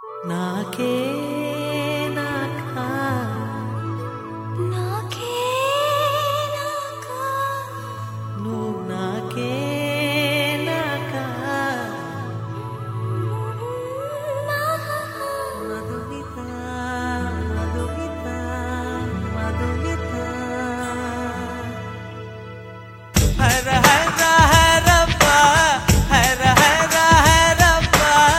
నాకే నాకా నాకే నాకా నువ్వు నాకే నాకా మధుమిత మధుమిత మధుమిత హర హర హరప్ప హర హర హరప్ప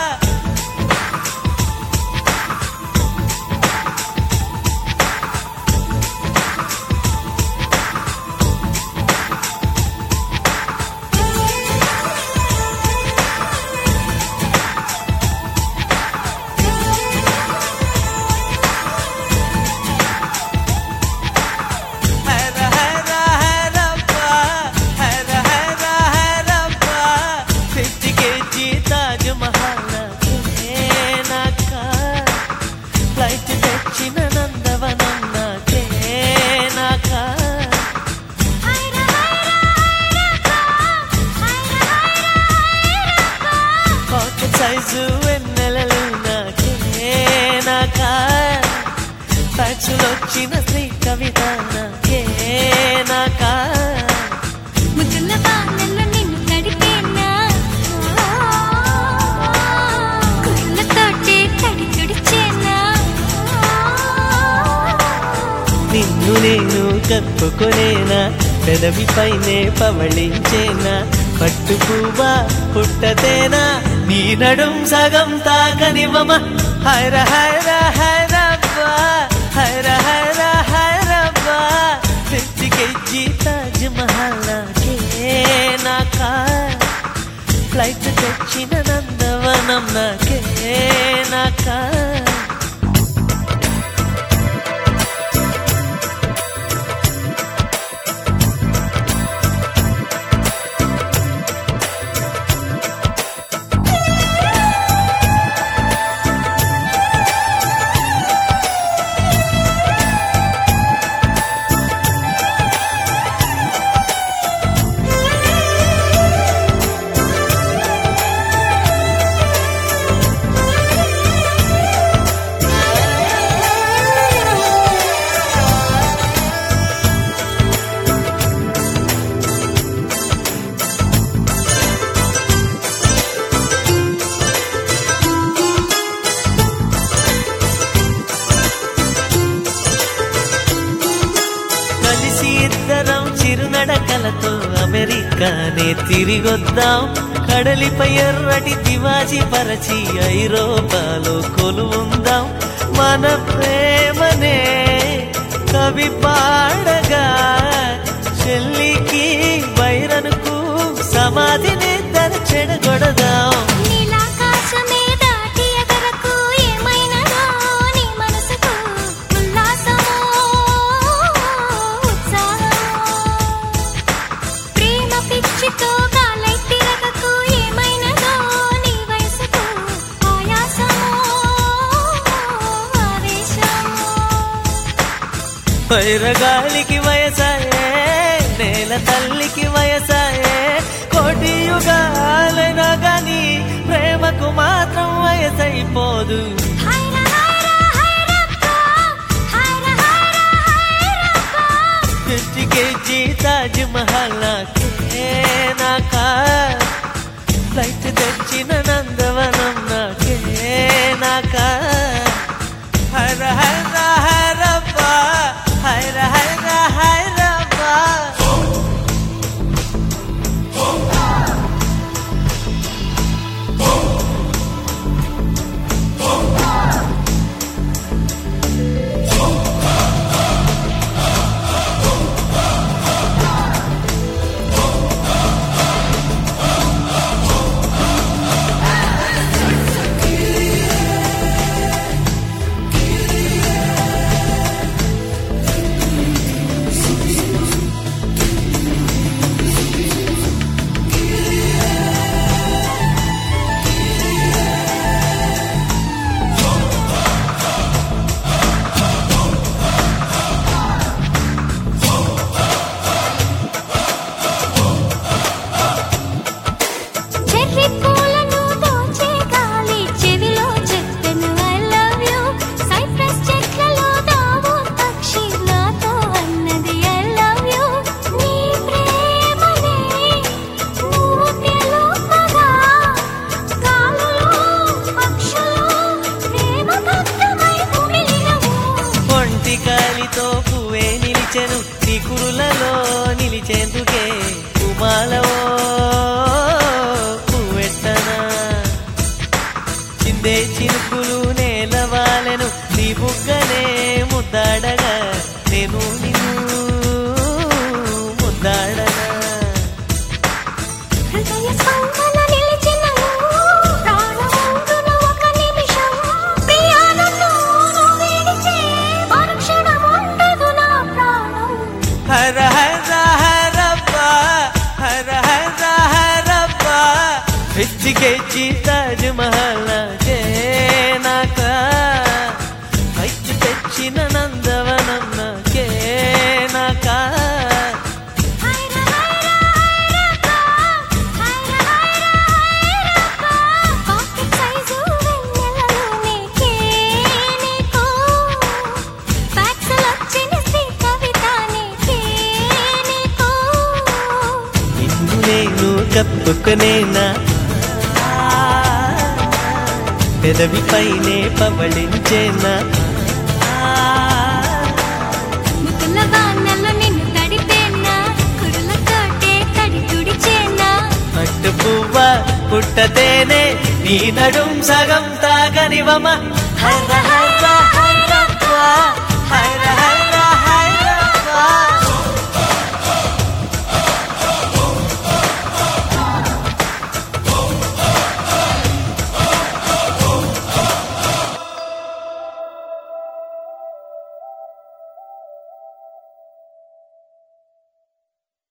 హర హర హరప్ప హర హర హరప్ప ఫిఫ్టీ కేజీ తాజ్ మహల్ నాకే నాకా ఫ్లైట్ తెచ్చిన నందవనం నాకే నాకా హైర హైర హైర హైర కాట్ సైజు వెన్నెలలు నాకే నాకా ఫ్యాక్సులు వచ్చిన శ్రీ కవిత నాకే నాకా ముద్దుల వానల్లో నిన్ను తడిపేనా కుళ్ళతోటే తడి తుడిచేనా నిన్ను నేను కప్పుకొనేనా పెదవి పైనే పవళించేనా పట్టు పువ్వా పుట్టతేనా నీ నడుం సగం తాకనివ్వమ హైర హైర హైరబ్బా హైర హైర హైరబ్బా ఫిఫ్టీ కేజీ తాజ్ మహల్ నాకే నాకా ఫ్లైట్ తెచ్చిన నందవనం నాకే నాకా కలిసి ఇద్దరం చిరునడకలతో అమెరికానే తిరిగొద్దాం కడలిపై ఎర్రటి తివాజీ పరచి ఐరోపాలో కొలువుందాం మన ప్రేమనే కవి పాడగా చెల్లికి వైరనుకు సమాధిని తన చెడగొడదాం నీలాకాశమే దాటి ఎగరకు ఏమైనదో నీ మనసుకు ఉల్లాసమో ఉత్సాహమో ప్రేమ పిచ్చితో గాలై తిరగకు ఏమైనదో నీ వయసుకు ఆయాసమో ఆవేశమో వైరగాలికి వయసాయే నేల తల్లికి వయసాయే కోటి యుగాలైనా గాని ప్రేమకు మాత్రం వయసైపోదు హైర హైర హైరప్ప హైర హైర హైరప్ప ఫిఫ్టీ కేజీ తాజ్ మహల్ నాకే నాకా ఫ్లైట్ తెచ్చిన నందవనం నాకే నాకా హర హర హరప్ప హర హర హరప్ప ఫిఫ్టీ కేజీ తాజ్ మహల్ నాకే నాకా పైకి తెచ్చిన నందవనం నాకే నాకా హైరా హైరా హైరప్పా హైరా హైరా హైరప్పా పాకెట్ సైజు వెన్నెలలో నీకే నీకు ఫ్యాక్సులు వచ్చిన శ్రీ కవిత నీకే నీకు నిన్ను నేను కప్పుకునేనా పెదవిపైనే పవళించేనా ముద్దుల వానల్లో నిన్ను తడిపేనా కురులతోటే తడి తుడిచేనా పట్టు పువ్వ పుట్టతేనే నీ నడుం సగం తాగనివమ హైర హైర హైరప్ప హైర హైర